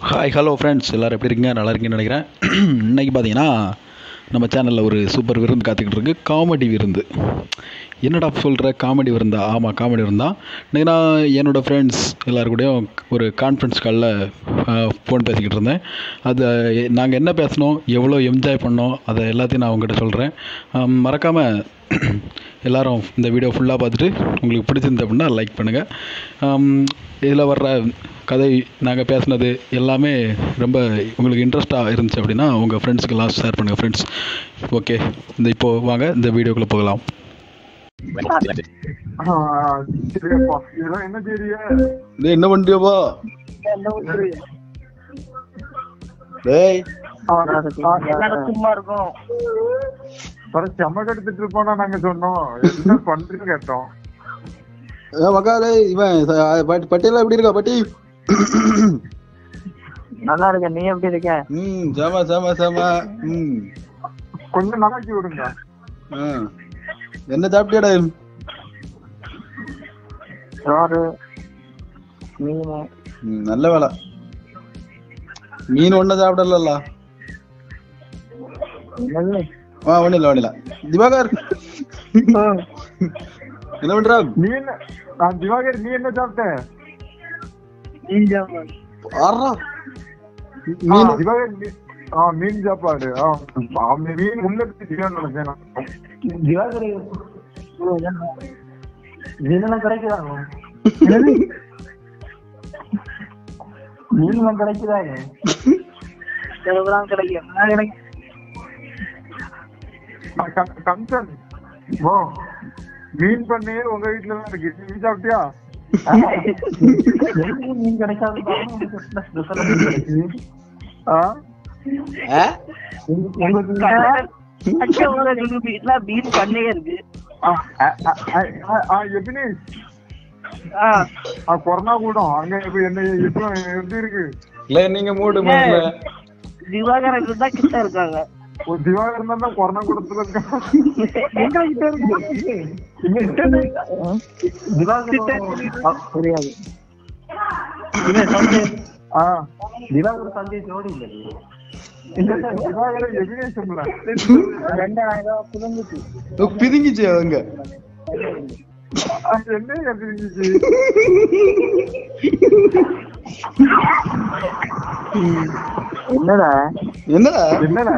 Hi hello friends எல்லோரும் எப்படி இருக்கீங்க நல்லா இருக்கீங்கன்னு நினைக்கிறேன் இன்றைக்கி பார்த்தீங்கன்னா நம்ம சேனலில் ஒரு சூப்பர் விருந்து காத்துக்கிட்டு இருக்கு காமெடி விருந்து என்னடா சொல்கிற காமெடி விருந்தா ஆமாம் காமெடி விருந்தா இன்றைக்கி நான் என்னோடய ஃப்ரெண்ட்ஸ் எல்லாரு கூடயும் ஒரு கான்ஃபரன்ஸ் காலில் ஃபோன் பேசிக்கிட்டு இருந்தேன் அது நாங்கள் என்ன பேசினோம் எவ்வளோ என்ஜாய் பண்ணோம் அதை எல்லாத்தையும் நான் உங்ககிட்ட சொல்கிறேன் மறக்காமல் எல்லாரும் இந்த வீடியோ ஃபுல்லாக பார்த்துட்டு உங்களுக்கு பிடிச்சிருந்து அப்படின்னா லைக் பண்ணுங்கள் இதில் வர்ற கதை நாங்கள் பேசுனது எல்லாமே ரொம்ப உங்களுக்கு இன்ட்ரெஸ்ட்டாக இருந்துச்சு அப்படின்னா உங்கள் ஃப்ரெண்ட்ஸுக்கெல்லாம் ஷேர் பண்ணுங்கள் ஃப்ரெண்ட்ஸ் ஓகே இந்த இப்போது வாங்க இந்த வீடியோக்குள்ளே போகலாம் ஆ, சரியாப்பா. இதெல்லாம் என்ன தெரிய டேய் என்ன பண்ணுறியோப்பா டேய் எல்லாரும் சும்மா இருக்கும் வர செம்ம கெடுத்துட்டு இருப்போம்னா நாங்க சொன்னோம் என்ன பண்றீங்க கேட்டோம் மக்கா டேய் இவன் ச- பட்- பட்டியெல்லாம் எப்படி இருக்கா பட்டி நல்லா இருக்க நீ எப்படி இருக்க ம் சேமா சேமா சேமா ம் கொஞ்சம் நல்லாக்கி விடுங்க ஆ. என்ன சாப்பிட்டியாடா சோறு மீன் ம், நல்ல வேலை மீன் ஒன்றும் சாப்பிடல என்னது ஆ ஒன்றும் இல்லை ஒன்றும் இல்லை திவாகர் என்ன பண்றா நீ என்ன ஆ, திவாகர் நீ என்ன சாப்பிட்ட மீன் சாப்பாடு ஆறா ஆ, திவாகர் நீ- ஆ மீன் சாப்பாடு ஆ அவன் மீன் முன்னெடுத்து திவாகர் நினைச்சேன் நான். திவாகரி மீனெல்லாம் கிடைக்குதாங்க மீன்லாம் கிடைக்குதாங்க கிடைக்கும் கிடைக்கும் ஆ, கம்- கம்சன் ஓ மீன் பண்ணையே உங்க வீட்டுல தான் இருக்கு நீ சாப்பிட்டியா எனக்கு மீன் கிடைக்காது ஆ வீட்டுல மீன் பண்ணையே இருக்கு ஆ, ஆ, ஆ, ஆ, ஆ, எபினேஷ் ஆ, கொரோனா கூடம் அங்க இப்ப என்ன இப்ப எப்படி இருக்கு இல்ல நீங்க மூடு திவாகரன் தான் கிட்ட இருக்காங்க ஒரு திவாகர் தான் கொரோனா கூடத்துல இருக்கான் எங்க கிட்ட இருக்கு தெரியாது ஆ, திவாகர் சஞ்சய் ஜோடி இல்லை திவாகர் எபினேஷன்ல ரெண்டாயிரம் ரூபாய் புதங்குச்சு பிதுங்கிச்சு அவங்க என்ன தெரிஞ்சிச்சு என்னடா என்னடா என்னடா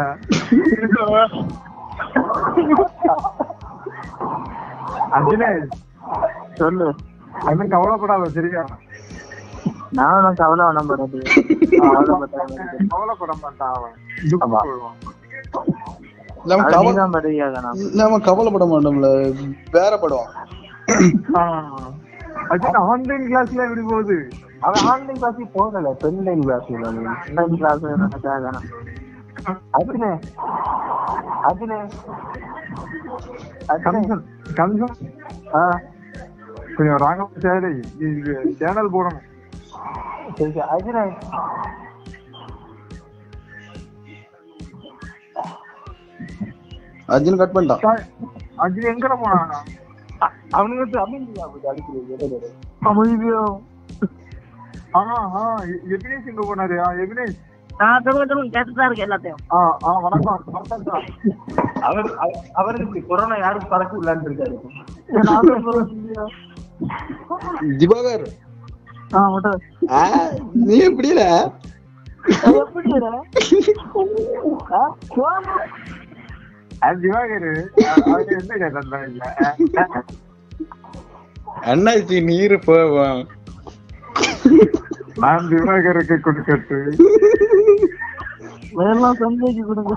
அர்ஜுனேஷ் சொல்லு அது கவலைப்படாத சரியா நானும் கவலை வேணாம் படாது கவலைப்பட மாட்டான் அவன் துக்கம் கொள்வான். நம்ம கவலை நீதான் படுவியாக நான் நம்ம கவலைப்பட மாட்டோம்ல வேற படம் ஆ. அர்ஜுன் ஆன்லைன் கிளாஸ்ல எப்படி போகுது அவன் ஆன்லைன் கிளாஸ் போகல பெண்லைன் கிளாஸ் ஆன்லைன் கிளாஸ் அதுனே அதுனே அதுனே கம்சன் கம்சன் ஆ கொஞ்சம் ராங்க சேரி சேனல் போடணும் சரி சரி அதுனே அர்ஜுன் கட் பண்ணிட்டான் சார், அர்ஜுன் எங்கட போனானா அவனுக்கு வந்து அமைதியா போகுது அடிக்கிறது அமைதியா ஆ ஆ எபினேஷ் எங்க போனாரு ஆ எபினேஷ் நான் சொல்லுங்க சொல்லுங்க கேட்டுதான் இருக்கு எல்லாத்தையும் ஆ ஆ வணக்கம் வணக்கம் சார் அவர் அவருக்கு கொரோனா யாரும் பறக்க விடலான்னு இருக்காரு திவாகர் ஆ மட்டும் ஆ, நீ எப்படில எப்படி அது திவாகர் அவர் என்ன கேட்டான் இல்ல அண்ணாச்சி நீர் போவோம் நான் திவாகருக்கு கொடுக்கட்டு வேலாம் சந்தைக்கு கொடுங்க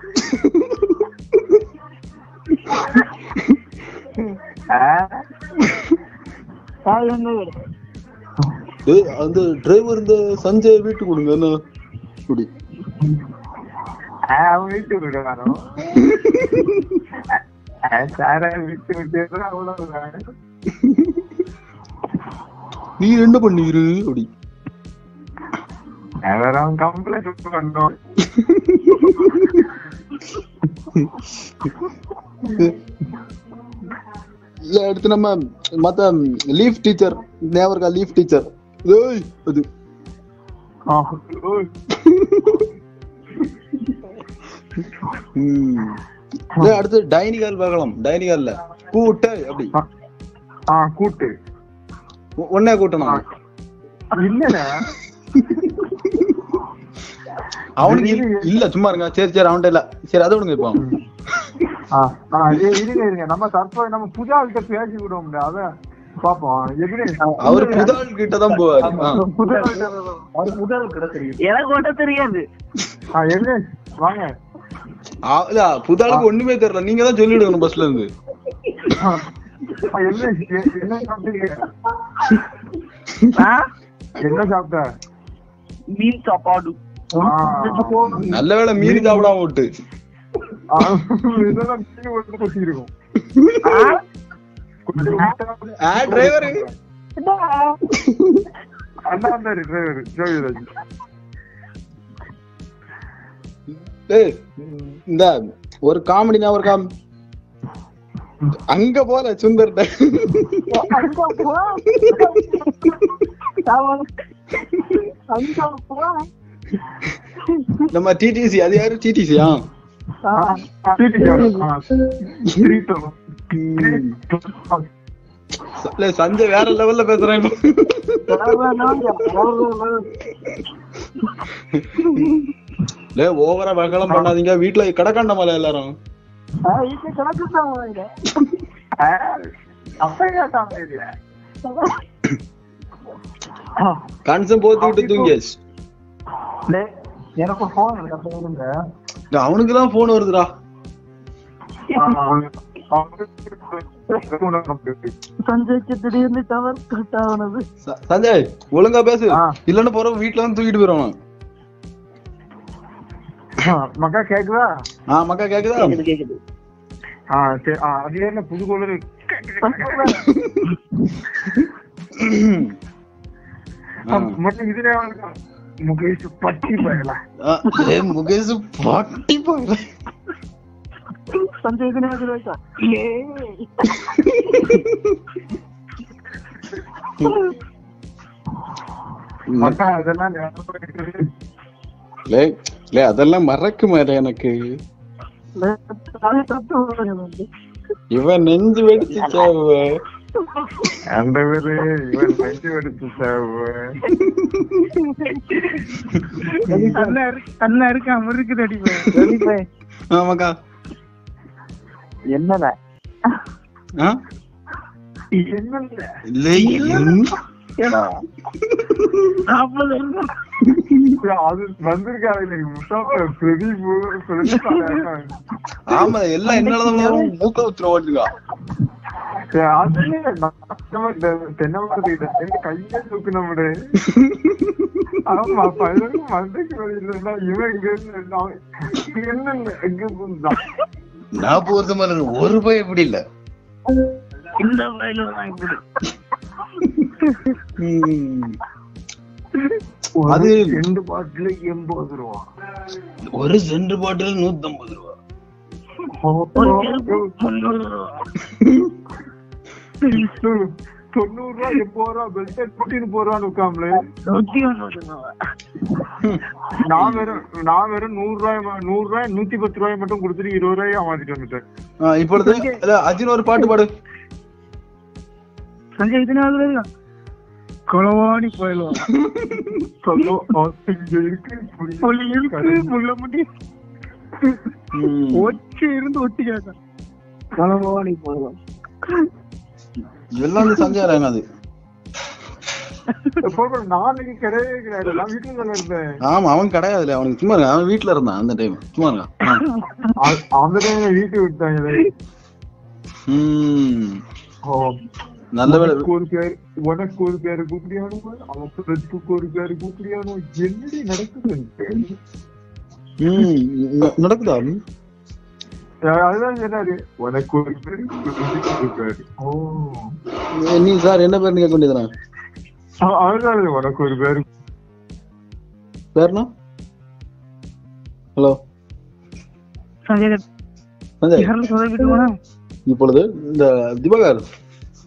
தாய் எங்க வீடு ஏய், அந்த டிரைவர் இந்த சஞ்சய் வீட்டுக்கு கொடுங்க என்ன குடி அவன் வீட்டு விடுவாரோ சார விட்டு விட்டு அவ்வளவுதான் நீ என்ன பண்ணீரு அப்படி அவர் அவன் கம்ப்ளைண்ட் பண்ணோம் இல்ல அடுத்து நம்ம மத்த லீஃப் டீச்சர் ஞாபகம் இருக்கா லீஃப் டீச்சர் ஏய் அது ஆ, ம். இதே அடுத்து டைனிகால் பார்க்கலாம் டைனிகால்ல கூட்டு அப்படி ஆ, ஆ கூட்டு ஒ- ஒண்ணே கூட்டணும் இல்லண்ணே அவனுக்கு இல்ல- இல்ல சும்மா இருங்க சரி சரி அவன்கிட்ட இல்ல சரி அதை விடுங்க இப்போ ஆ, ஆ, இ- இருங்க இருங்க நம்ம தற்போது நம்ம புது ஆள்கிட்ட பேசி விடுவோம்ல அத பாப்போம் எப்படி அவர் புதாள் கிட்ட தான் போவாரு ஆ. புது ஆள்கிட்ட அது முதல் கிட்ட தெரியும் எனக்கு ஒன்றும் தெரியாது ஆ, எப்படி வாங்க ஆ, இல்ல, புதாளுக்கு ஒண்ணுமே தெரியல நீங்க தான் சொல்லிடுங்க பஸ்ல இருந்து ஆ, ஆ, என்ன எ- என்ன சாப்பிட்டீங்க ஆ? என்ன சாப்பிட்ட மீன் சாப்பாடு ஆ, நல்ல வேளை மீறி சாப்பிடாம விட்டு ஆ, இதெல்லாம் மீன் ஒன்று கொட்டி இருக்கும் ஆ? ஆ டிரைவர் அண்ணா வந்தாரு டிரைவர் ஜோதிராஜ் ஏய் இந்த ஒரு காமெடி நான் ஒரு காம் அங்க போல சுந்தர்ட்ட அங்க போ. அவன் அங்க போ. நம்ம டிடிசி அது யாரு டிடிசியா ஆ. இல்ல சஞ்சய் வேற லெவல்ல பேசுறேன் இல்ல ஓவரா வகலம் பண்ணாதீங்க வீட்டுல கடக்காண்டமால எல்லாரும் ஆ, இது கணக்கு தான் வாங்க. கன்சம் போத்தி விட்டு தூங்கியாச்சு டேய், எனக்கு ஒரு போன் இருக்கு அப்ப இருங்க அவனுக்கு தான் போன் வருதுடா சஞ்சய்க்கு திடீர்னு டவர் கட் ஆனது ச- சஞ்சய் ஒழுங்கா பேசு ஆ. இல்லன்னு போற வீட்டுல வந்து தூக்கிட்டு போயிடுவான் மக்கா கேக்குதா ஆ மக்கா கேக்குதா கேக்குது கேக்குது ஆ சரி ஆ, அது என்ன புது கோளர் ஆ. மட்டும் இதுல முகேஷ் பட்டி பயலா ஆ, ஏய், முகேஷ் பாட்டி போயில சஞ்சய் தினகர் வைக்கா ஏ மக்கா அதெல்லாம் ஞாபகம் இருக்குது. லே லே அதெல்லாம் மறக்க மாட்டே எனக்கு அது தப்பு வருது. இவன் நெஞ்சு வெடிச்சு சாவ அந்த பேரு இவன் நஞ்சு வெடிச்சு சாவு அண்ணா இருக்கு- அண்ணா இருக்கு அவன் இருக்குது அடிப்பேன் ஆமாக்கா என்னடா ஆ என்ன இல்லை என்ன? ஏடா நாற்பது அது வந்திருக்காரு முசாஃபர் பிரதீப் பிரதீப் ஆமா எல்லாம் என்னாலதான் மூக்க ஊத்துற ஓட்டுக்கா அது நம்ம தெ- தென்னை மரத்துக்கிட்ட எங்க கையே தூக்குனோம்டே ஆமா பையனுக்கு மண்டைக்கு வழியில இவன் இங்க இருந்து நான் இங்க இருந்து எங்க இருந்தான் நான் போறது மாதிரி ஒரு பய இப்படி இல்ல இந்த வயல தான் இப்படி அது ரெண்டு பாட்டில எண்பது ரூபா ஒரு சென்ட் பாட்டில் நூத்தம்பது ரூபா ஒரு செருப்பு முந்நூறு ரூபா. தொண்ணூறு ரூபா எண்பது ரூபா பெல்ட் கூட்டின்னு போறான்னு உட்காமலே நூத்தி ஒன்பது ரூபா நான் வெறும் நான் வெறும் நூறு ரூபாய் ம- நூறு ரூபாய் நூத்தி பத்து ரூபாய் மட்டும் கொடுத்துட்டு இருபது ரூபாய் மாத்திட்டு வந்துட்டேன் ஆ, இப்பொழுது இல்ல, அர்ஜுன் ஒரு பாட்டு பாடு சஞ்சய் தினகர் வைக்கா கொலவாணி போயிடுவான் சொல்லும் இங்க இருக்கு புளி. புள்ளி இருக்கு முள்ள முடி ம். ஒச்சி இருந்து ஒட்டி கேட்கான் கொலவாணி போயிடுவான் இதெல்லாம் வந்து சஞ்சய் ராங்க அது போக நான் இன்னைக்கு கிடையவே கிடையாது நான் வீட்டுல தானே இருந்தேன் ஆமா அவன் கிடையாதுல அவனுக்கு சும்மா இருக்கான். அவன் வீட்டுல இருந்தான் அந்த டைம் சும்மா இருக்கான் ஆ. அ- அந்த டைம் வீட்டு விட்டாங்களே ம். ஓ. நல்ல வேலை உனக்கு ஒரு பேர் உனக்கு ஒரு பேரு கூப்பிடியானோ அவன் ஃப்ரெண்ட்ஸுக்கு ஒரு பேரு கூப்பிடியானோ என்னடி நடக்குது ம். ந- நடக்குதா அதுதான் சொன்னாரு உனக்கு ஒரு பேரு ஃப்ரெண்ட்ஸுக்கு ஒரு பேரு ஓ ஏ, நீ சார் என்ன பேருன்னு கேட்க வேண்டியதுனா அ- அதுதான் உனக்கு ஒரு பேரு பேருனா ஹலோ சஞ்சய் சஞ்சய் யாரும் சொல்லிட்டு போனா இப்பொழுது இந்த திவாகர்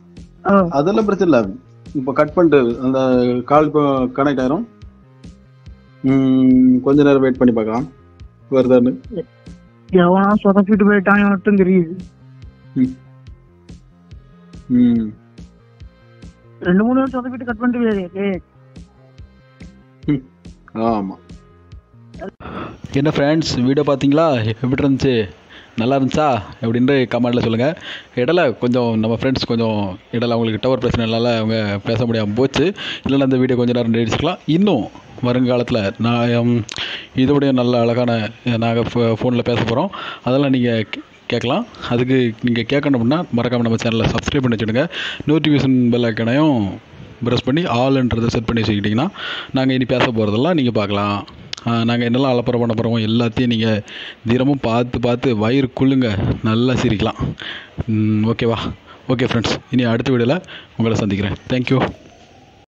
அதெல்லாம் பிரச்சனை இல்ல இப்போ கட் பண்ணிட்டு அந்த கால் இப்போ கனெக்ட் ஆயிரும் ம், கொஞ்ச நேரம் வெயிட் பண்ணி பார்க்கலாம் வருதான்னு எவனா சொதப்பிட்டு போயிட்டான் மட்டும் தெரியுது ம். ம் ரெண்டு மூணு பேர் சொதப்பிட்டு கட் பண்ணிட்டு போயிரு ம். ஆமா என்ன ஃப்ரெண்ட்ஸ் வீடியோ பார்த்தீங்களா எப்படி இருந்துச்சு நல்லா இருந்துச்சா அப்படின்ட்டு கமெண்ட்டில் சொல்லுங்கள் இடையில கொஞ்சம் நம்ம ஃப்ரெண்ட்ஸ் கொஞ்சம் இடையில அவங்களுக்கு டவர் பிரச்சனைனால அவங்க பேச முடியாமல் போச்சு இல்லைன்னா இந்த வீடியோ கொஞ்சம் நேரம் நீடிச்சுக்கலாம் இன்னும் வருங்காலத்தில் நான் உம், இதோடைய நல்ல அழகான நாங்கள் ஃபோனில் பேச போகிறோம் அதெல்லாம் நீங்கள் கேட்கலாம் அதுக்கு நீங்கள் கேட்கணும் அப்படின்னா மறக்காமல் நம்ம சேனலை சப்ஸ்கிரைப் பண்ணி வச்சுடுங்க நோட்டிஃபிகேஷன் பெல் ஐக்கனையும் ப்ரெஸ் பண்ணி ஆல்ன்றதை செட் பண்ணி வச்சுக்கிட்டிங்கன்னா நாங்கள் இனி பேச போகிறதெல்லாம் நீங்கள் பார்க்கலாம் நாங்கள் என்னெல்லாம் அலப்பறம் பண்ண போகிறோமோ எல்லாத்தையும் நீங்கள் தினமும் பார்த்து பார்த்து வயிறு குள்ளுங்க நல்லா சிரிக்கலாம் ம், ஓகேவா ஓகே ஃப்ரெண்ட்ஸ் இனி அடுத்த வீடியோவில் உங்களை சந்திக்கிறேன் தேங்க்யூ